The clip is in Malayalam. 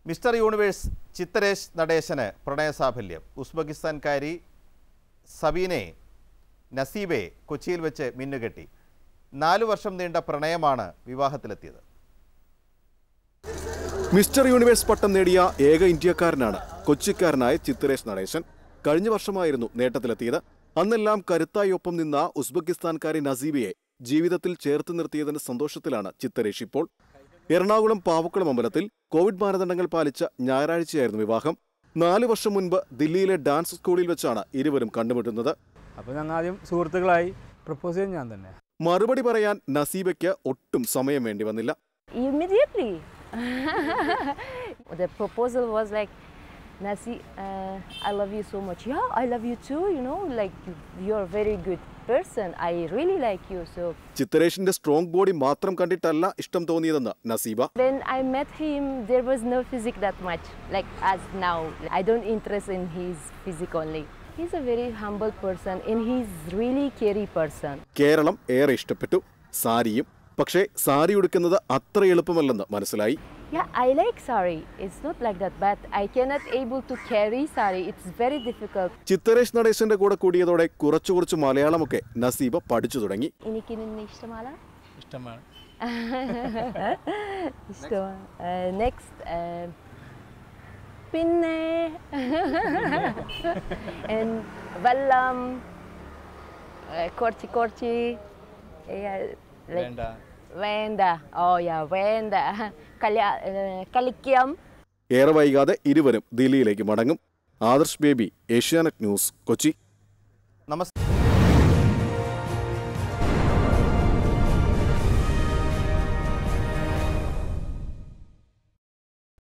മിസ്റ്റർ യൂണിവേഴ്സ് ചിത്തരേഷ് നടേശന് പ്രണയസാഫല്യം ഉസ്ബെക്കിസ്ഥാൻകാരി സബീനെ നസീബെ കൊച്ചിയിൽ വെച്ച് മിന്നുകെട്ടി നാലു വർഷം നീണ്ട പ്രണയമാണ് വിവാഹത്തിലെത്തിയത് മിസ്റ്റർ യൂണിവേഴ്സ് പട്ടം നേടിയ ഏക ഇന്ത്യക്കാരനാണ് കൊച്ചിക്കാരനായ ചിത്തരേഷ് നടേശൻ കഴിഞ്ഞ വർഷമായിരുന്നു നേട്ടത്തിലെത്തിയത് അന്നെല്ലാം കരുത്തായി ഒപ്പം നിന്ന ഉസ്ബെക്കിസ്ഥാൻകാരി നസീബിയെ ജീവിതത്തിൽ ചേർത്ത് നിർത്തിയതിന്റെ സന്തോഷത്തിലാണ് ചിത്തരേഷ് ഇപ്പോൾ എറണാകുളം പാവക്കുളം അമ്പലത്തിൽ കോവിഡ് മാനദണ്ഡങ്ങൾ പാലിച്ച ഞായറാഴ്ചയായിരുന്നു വിവാഹം നാല് വർഷം മുൻപ് ദില്ലിയിലെ ഡാൻസ് സ്കൂളിൽ വെച്ചാണ് ഇരുവരും കണ്ടുമുട്ടുന്നത് അപ്പോൾ ഞങ്ങൾ ആദ്യം സുഹൃത്തുക്കളായി പ്രപ്പോസ് ചെയ്തത് ഞാൻ തന്നെ മറുപടി പറയാൻ നസീബയ്ക്ക് ഒട്ടും സമയം വേണ്ടി വന്നില്ല Immediately. the proposal was like, Nasi, uh, I love you so much. Yeah, I love you too. You know, like you- you're a very good person. I really like you. So ചിത്തരേഷിന്റെ സ്ട്രോങ് ബോഡി മാത്രം കണ്ടിട്ടല്ല ഇഷ്ടം തോന്നിയതെന്ന് Naseeba when I met him, there was no physique that much, like as now. I don't interest in his physique only. He's a very humble person, and he's really carry person. Keralam ഏറെ ഇഷ്ടപ്പെട്ടു സാരിയും പക്ഷേ സാരി ഉടുക്കുന്നത് അത്ര എളുപ്പമല്ലെന്ന് മനസ്സിലായി Yeah, I like sari. It's not like that, but I cannot able to carry sari. It's very difficult. ചിത്തരേഷ് നടേശന്റെ കൂടെ കൂടിയതോടെ കുറച്ചു കുറച്ച് മലയാളമൊക്കെ നസീബ പഠിച്ചു തുടങ്ങി എനിക്ക് നിന്നെ ഇഷ്ടമല്ല ഇഷ്ടമാണ് ഇഷ്ടമാണ് നെക്സ്റ്റ് പിന്നെ And വെള്ളം eh, കുറച്ച് കുറച്ച് eh, like- വേണ്ട വേണ്ട ഓ യാ വേണ്ട കല്യാ eh, കളിക്കാം ഏറെ വൈകാതെ ഇരുവരും ദില്ലിയിലേക്ക് മടങ്ങും ആദർശ് ബേബി ഏഷ്യാനെറ്റ് ന്യൂസ് കൊച്ചി